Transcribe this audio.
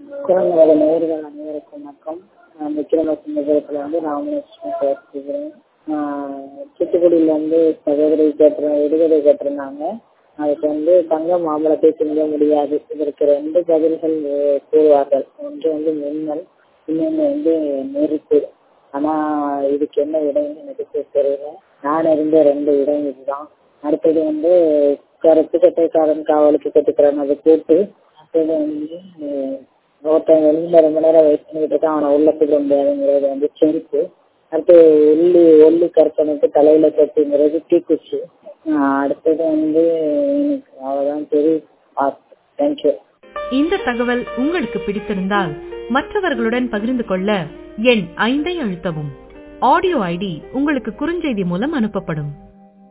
குரல் நேயர்கள் அனைவருக்கும் வணக்கம் நான் விக்ரமசிங்க நகரத்தில் வந்து ராமலட்சுமி பேசுகிறேன் தூத்துக்குடியில் வந்து சகோதரி கேட்டு விடுதலை கேட்டிருந்தாங்க அதுக்கு வந்து தங்க மாம்பழத்தை திங்க முடியாது இதற்கு ரெண்டு பதில்கள் கூறுவார்கள் ஒன்று வந்து மின்னல் இன்னொன்று வந்து நெருப்பு ஆனால் இதுக்கு என்ன விடைன்னு எனக்கு தெரியல நான் அறிந்த ரெண்டு விடை இதுதான் அடுத்தது வந்து கருப்பு சட்டைக்காரன் காவலுக்கு கட்டுக்கிறான் அதை கூட்டு அடுத்தது வந்து ஒருத்தன் வெளியில் ரொம்ப நேரம் வெயிட் பண்ணிக்கிட்டு தான் அவனை உள்ள கூப்பிட முடியாதுங்கிறது வந்து செருப்பு அடுத்து ஒல்லி ஒல்லி கற்பனைக்கு தலையில் கட்டுங்கிறது தீக்குச்சி அடுத்தது வந்து எனக்கு அவ்வளோதான் தெரியும் தேங்க்யூ இந்த தகவல் உங்களுக்கு பிடித்திருந்தால் மற்றவர்களுடன் பகிர்ந்து கொள்ள எண் ஐந்தை அழுத்தவும் ஆடியோ ஐடி உங்களுக்கு குறுஞ்செய்தி மூலம் அனுப்பப்படும்